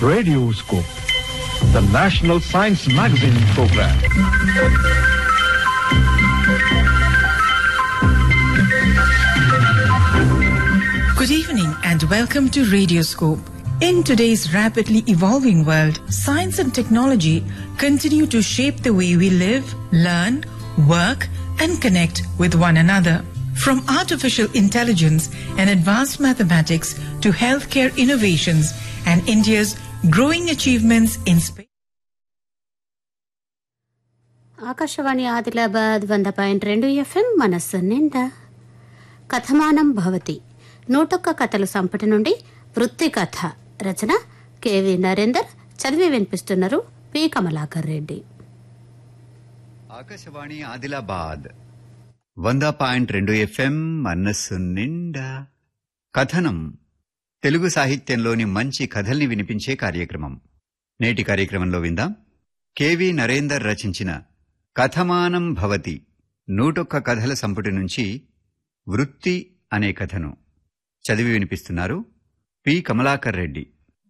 Radioscope, the National Science Magazine program. Good evening and welcome to Radioscope. In today's rapidly evolving world, science and technology continue to shape the way we live, learn, work, and connect with one another. From artificial intelligence and advanced mathematics to healthcare innovations and India's growing achievements in space. Akashvani Adilabad వంద point రెండు FM మనస్సు నిండా కథమానం భవతి నూటొక్క కథలు సంపుటి నుండి వృత్తి కథ రచన కెవి నరేందర్ చదివి వినిపిస్తున్నారు పి కమలాకర్ రెడ్డి ఆకాశవాణి ఆదిలాబాద్ వంద పాయింట్ రెండు ఎఫ్ఎం మనస్సు నిండా కథనం తెలుగు సాహిత్యంలోని మంచి కథల్ని వినిపించే కార్యక్రమం నేటి కార్యక్రమంలో విందాం కెవి నరేందర్ రచించిన కథమానం భవతి నూటొక్క కథల సంపుటి నుంచి వృత్తి అనే కథను చదివి వినిపిస్తున్నారు పి కమలాకర్ రెడ్డి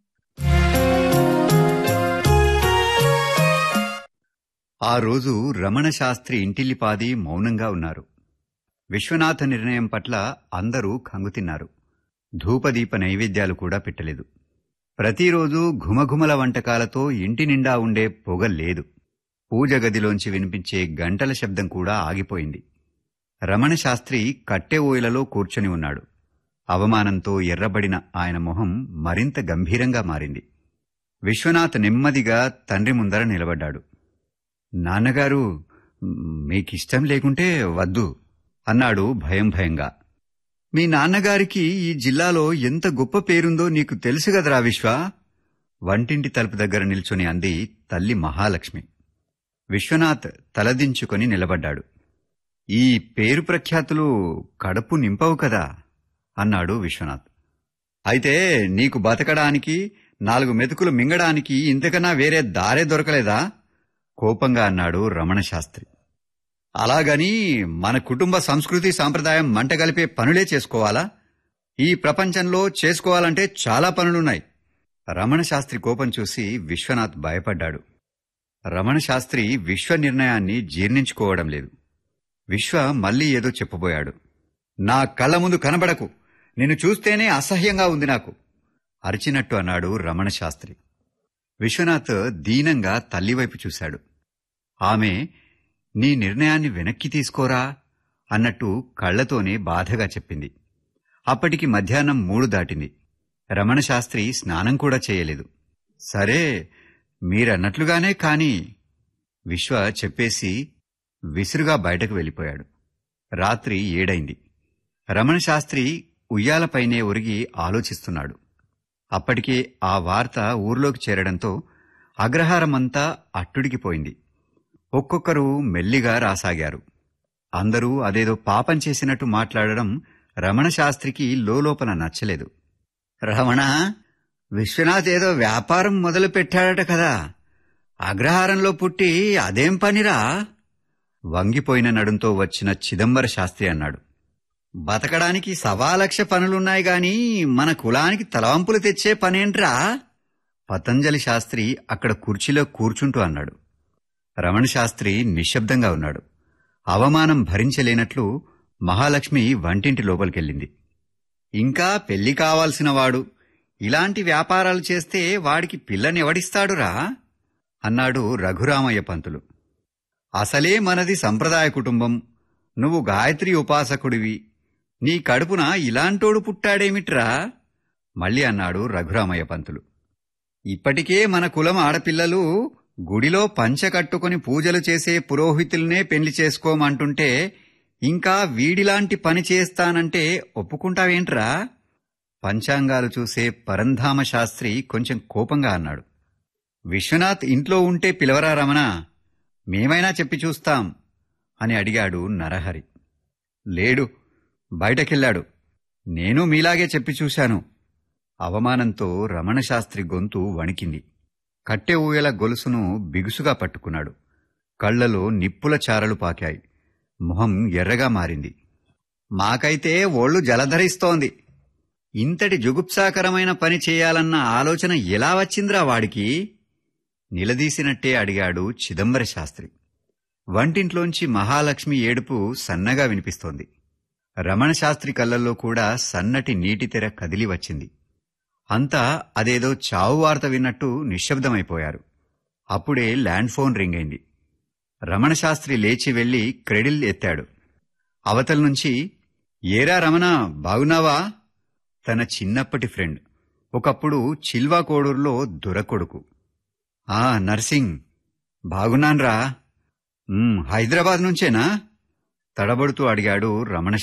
ఆ రోజు రమణ శాస్త్రి ఇంటిల్లిపాది మౌనంగా ఉన్నారు విశ్వనాథ నిర్ణయం పట్ల అందరూ కంగుతిన్నారు ధూపదీప నైవేద్యాలు కూడా పెట్టలేదు ప్రతిరోజు ఘుమఘుమల వంటకాలతో ఇంటి నిండా ఉండే పొగ లేదు పూజ గదిలోంచి వినిపించే గంటల శబ్దం కూడా ఆగిపోయింది రమణ శాస్త్రి కట్టె ఓయిలలో కూర్చొని ఉన్నాడు అవమానంతో ఎర్రబడిన ఆయన మొహం మరింత గంభీరంగా మారింది విశ్వనాథ్ నెమ్మదిగా తండ్రి ముందర నిలబడ్డాడు నాన్నగారు మ్, మీకిష్టం లేకుంటే వద్దు అన్నాడు భయం భయంగా మీ నాన్నగారికి ఈ జిల్లాలో ఎంత గొప్ప పేరుందో నీకు తెలుసు కదరా విశ్వ వంటింటి తలుపు దగ్గర నిల్చొని అంది తల్లి మహాలక్ష్మి విశ్వనాథ్ తలదించుకొని నిలబడ్డాడు ఈ పేరు ప్రఖ్యాతులు కడుపు నింపవు కదా అన్నాడు విశ్వనాథ్ అయితే నీకు బతకడానికి నాలుగు మెతుకులు మింగడానికి ఇంతకన్నా వేరే దారే దొరకలేదా కోపంగా అన్నాడు రమణ శాస్త్రి అలాగని మన కుటుంబ సంస్కృతి సాంప్రదాయం మంటగలిపే పనులే చేసుకోవాలా ఈ ప్రపంచంలో చేసుకోవాలంటే చాలా పనులున్నాయి రమణ శాస్త్రి కోపం చూసి విశ్వనాథ్ భయపడ్డాడు రమణ శాస్త్రి విశ్వ నిర్ణయాన్ని జీర్ణించుకోవడం లేదు విశ్వ మళ్ళీ ఏదో చెప్పబోయాడు నా కళ్ళ ముందు కనబడకు నిన్ను చూస్తేనే అసహ్యంగా ఉంది నాకు అరిచినట్టు అన్నాడు రమణ శాస్త్రి విశ్వనాథ్ దీనంగా తల్లివైపు చూశాడు ఆమె నీ నిర్ణయాన్ని వెనక్కి తీసుకోరా అన్నట్టు కళ్లతోనే బాధగా చెప్పింది అప్పటికి మధ్యాహ్నం మూడు దాటింది రమణ శాస్త్రి స్నానం కూడా చేయలేదు సరే మీరన్నట్లుగానే కాని విశ్వ చెప్పేసి విసురుగా బయటకు వెళ్ళిపోయాడు రాత్రి ఏడైంది రమణ శాస్త్రి ఉయ్యాలపైనే ఒరిగి ఆలోచిస్తున్నాడు అప్పటికే ఆ వార్త ఊర్లోకి చేరడంతో అగ్రహారమంతా అట్టుడికిపోయింది ఒక్కొక్కరు మెల్లిగా రాసాగారు అందరూ అదేదో పాపం చేసినట్టు మాట్లాడడం రమణ శాస్త్రికి లోలోపల నచ్చలేదు రమణ విశ్వనాథ్ ఏదో వ్యాపారం మొదలు పెట్టాడట కదా అగ్రహారంలో పుట్టి అదేం పనిరా వంగిపోయిన నడుంతో వచ్చిన చిదంబర శాస్త్రి అన్నాడు బతకడానికి సవాలక్ష పనులున్నాయి గాని మన కులానికి తలవంపులు తెచ్చే పనేంట్రా పతంజలి శాస్త్రి అక్కడ కుర్చీలో కూర్చుంటూ అన్నాడు రమణ శాస్త్రి నిశ్శబ్దంగా ఉన్నాడు అవమానం భరించలేనట్లు మహాలక్ష్మి వంటింటి లోపలికెళ్ళింది ఇంకా పెళ్లి కావాల్సిన వాడు ఇలాంటి వ్యాపారాలు చేస్తే వాడికి పిల్లనెవడిస్తాడురా అన్నాడు రఘురామయ్య పంతులు అసలే మనది సంప్రదాయ కుటుంబం నువ్వు గాయత్రి ఉపాసకుడివి నీ కడుపున ఇలాంటోడు పుట్టాడేమిట్రా మళ్ళీ అన్నాడు రఘురామయ్య పంతులు ఇప్పటికే మన కులం ఆడపిల్లలు గుడిలో పంచ కట్టుకుని పూజలు చేసే పురోహితుల్నే పెళ్లి చేసుకోమంటుంటే ఇంకా వీడిలాంటి పని చేస్తానంటే ఒప్పుకుంటావేంట్రా పంచాంగాలు చూసే పరంధామ శాస్త్రి కొంచెం కోపంగా అన్నాడు విశ్వనాథ్ ఇంట్లో ఉంటే పిలవరా రమణ మేమైనా చెప్పి చూస్తాం అని అడిగాడు నరహరి లేడు బయటకెళ్ళాడు నేను మీలాగే చెప్పి చూశాను అవమానంతో రమణ శాస్త్రి గొంతు వణికింది కట్టె ఊయల గొలుసును బిగుసుగా పట్టుకున్నాడు కళ్లలో నిప్పుల చారలు పాకాయి మొహం ఎర్రగా మారింది మాకైతే ఒళ్ళు జలధరిస్తోంది ఇంతటి జుగుప్సాకరమైన పని చేయాలన్న ఆలోచన ఎలా వచ్చిందిరా వాడికి నిలదీసినట్టే అడిగాడు చిదంబర శాస్త్రి వంటింట్లోంచి మహాలక్ష్మి ఏడుపు సన్నగా వినిపిస్తోంది రమణ శాస్త్రి కళ్ళల్లో కూడా సన్నటి నీటి తెర కదిలి వచ్చింది అంతా అదేదో చావు వార్త విన్నట్టు నిశ్శబ్దమైపోయారు అప్పుడే ల్యాండ్ ఫోన్ రింగ్ అయింది రమణ శాస్త్రి లేచి వెళ్లి క్రెడిల్ ఎత్తాడు అవతల నుంచి ఏరా రమణ బాగున్నావా తన చిన్నప్పటి ఫ్రెండ్ ఒకప్పుడు చిల్వా కోడూరులో దొరకొడుకు ఆ నర్సింగ్ బాగున్నాన్రా "ఉమ్, హైదరాబాద్ నుంచేనా తడబడుతూ అడిగాడు రమణ